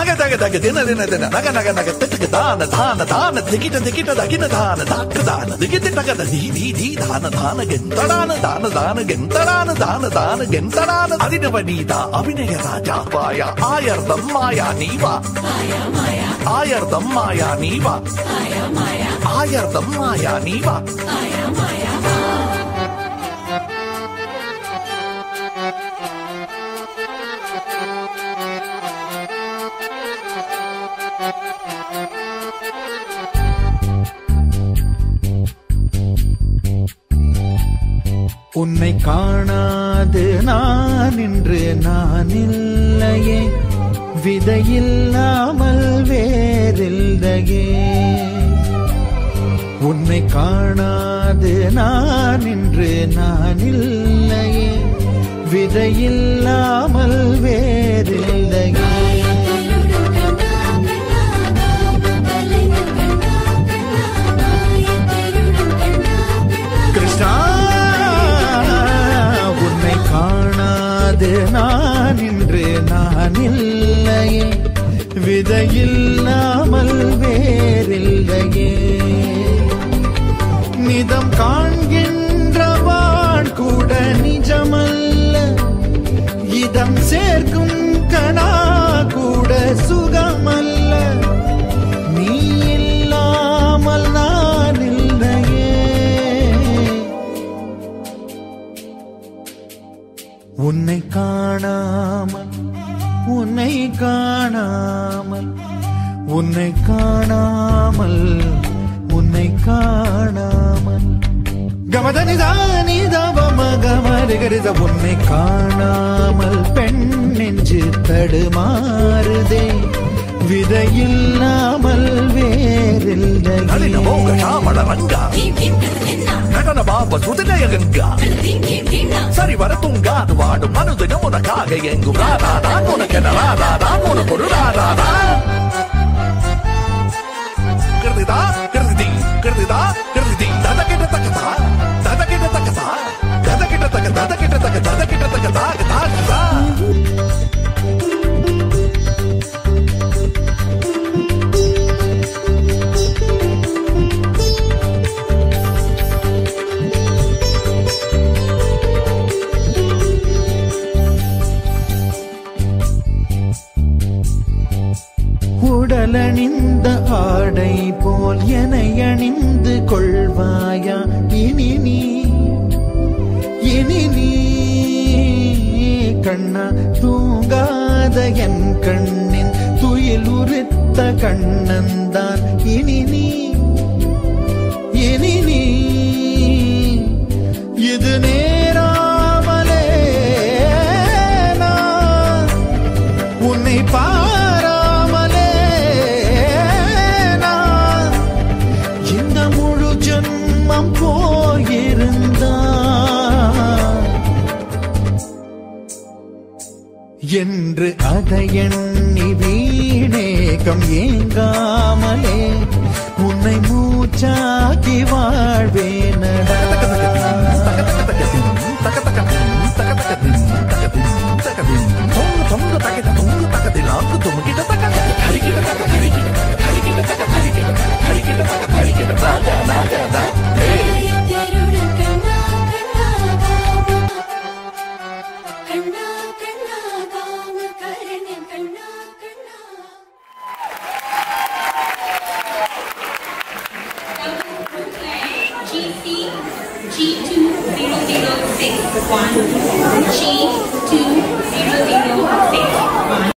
தக தக தக தின தின தின நக நக நக திட்டுக்கு தான தான தான திகிட்ட திகிட்ட தகின தான தாக்கு தான திகிட்டு தகத தி தி தி தான தான கெந்தடான தான தான கெந்தடான தான தான கெந்தடான அதினவனீதா அபிநய ராஜா பாயா ஆயர்தம் மாயா நீவா ஆயர்தம் மாயா நீவா ஆயர்தம் மாயா நீவா உன்னை காணாது நான் இன்று நான் இல்லையே விதையில்லாமல் வேறில்லையே உன்னை காணாது நான் இன்று நான் இல்லையே விதையில்லாமல் வேறில்லையே கிருஷ்ணா உன்னை காணாது நான் இன்று நான் இல்லையே விதையில்லாமல் வேறில்லையே நிதம் காண்கின்றவான் கூட நிஜமல்ல இதம் சேர்க்கும் கணா கூட சுகமல்ல நீ இல்லாமல் நான் இல்லையே உன்னை காணாமல் உன்னை காணாமல் உன்னை காணாமல் உன்னை காணாமல் கமதனிதானி தவமகமருகருத உன்னை காணாமல் பெண் நெஞ்சு தடுமாறுதே விதையில்லாமல் நளின மோக வேறில்லை ஷாமள ரங்கா நடன பாப சுதிலய கங்கா சரி வர துங்காது வாடும் மனுதினம் உனக்காக எங்கும் ராதா தான் உனக்கென ராதா தான் உனக்கு ஒரு ராதா தான் கிருதிதா கிருதி கிருதிதா கிருதி தத கிட்ட தக்கதா தத கிட்ட தக்கதா தத கிட்ட தக்க தத கிட்ட தக்க தத கிட்ட தக்க தாக தாகதா உடலணிந்த ஆடை போல் என அணிந்து கொள்வாயா இனி நீ இனி நீ கண்ணா தூங்காத என் கண்ணின் துயில் உரித்த கண்ணந்தான் இனி நீ இனி நீ இது நேராமலே நான் உன்னை பாராமலே நான் இந்த முழு ஜன்மம் போயிருந்தா என்று அதை எண்ணி வீணேகம் ஏங்காமலே உன்னை மூச்சாக்கி வாழ்வேனடா கண்ணா கண்ணா காம கரணன் கண்ணா கண்ணா GC G2006 G2006